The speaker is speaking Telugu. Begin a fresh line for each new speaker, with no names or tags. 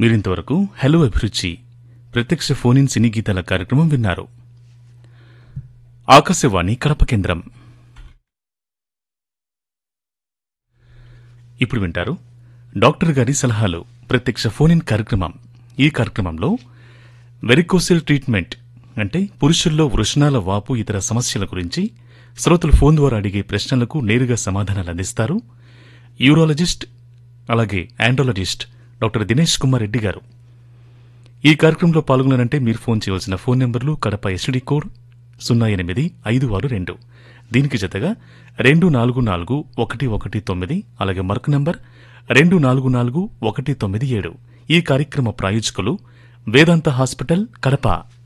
మీరింతవరకు హలో అభిరుచి ప్రత్యక్ష ఫోన్ ఇన్ సినీ గీతాల కార్యక్రమం విన్నారు ఆకాశవాణి కడప కేంద్రం ఇప్పుడు వింటారు డాక్టర్ గారి సలహాలు ప్రత్యక్ష ఫోన్ ఇన్ కార్యక్రమం ఈ కార్యక్రమంలో వెరికోసిల్ ట్రీట్మెంట్ అంటే పురుషుల్లో వృషణాల వాపు ఇతర సమస్యల గురించి శ్రోతలు ఫోన్ ద్వారా అడిగే ప్రశ్నలకు నేరుగా సమాధానాలు అందిస్తారు యూరాలజిస్ట్ అలాగే ఆండ్రాలజిస్ట్ డాక్టర్ దినేష్ కుమార్ రెడ్డి గారు ఈ కార్యక్రమంలో పాల్గొనాలంటే మీరు ఫోన్ చేయవలసిన ఫోన్ నెంబర్లు కడప ఎస్టీడీ కోడ్ సున్నా ఎనిమిది ఐదు ఆరు రెండు దీనికి జతగా రెండు నాలుగు నాలుగు ఒకటి ఒకటి తొమ్మిది అలాగే మరొక నంబర్ రెండు నాలుగు నాలుగు ఒకటి తొమ్మిది ఏడు ఈ కార్యక్రమ ప్రాయోజకులు వేదాంత హాస్పిటల్ కడప